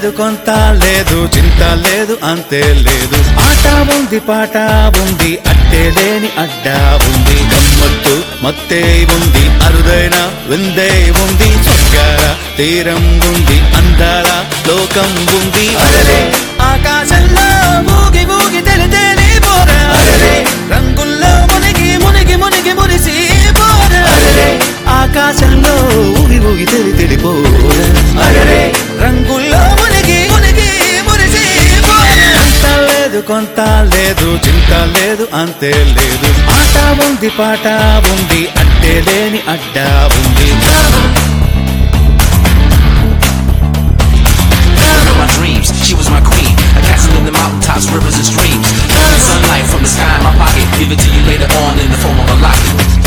లేదు కొంత లేదు చింత లేదు అంతే లేదు ఆట ఉంది పాట ఉంది అట్టే లేని అడ్డా ఉంది గమ్మత్తు మత్తే ఉంది అరుదైన విందే ఉంది స్వర్గాల తీరం ఉంది అందాల లోకం ఉంది అరరే ఆకాశంలో ఊగి ఊగి తెలి తేలి పోరా అరరే రంగుల్లో మునిగి మునిగి మునిగి మురిసి పోరా అరరే ఆకాశంలో ఊగి ఊగి తెలి తెలిపోరా అరరే రంగుల్లో మునిగి మునిగి మురిసి పోరా అంత లేదు కొంత లేదు చింత లేదు అంతే లేదు ఆట ఉంది పాట ఉంది అట్టే లేని అడ్డా ఉంది Girl of my dreams, she was my queen. A castle in the mountaintops, rivers and streams. Sunlight from the sky in my pocket, give it to you later on in the form of a locket.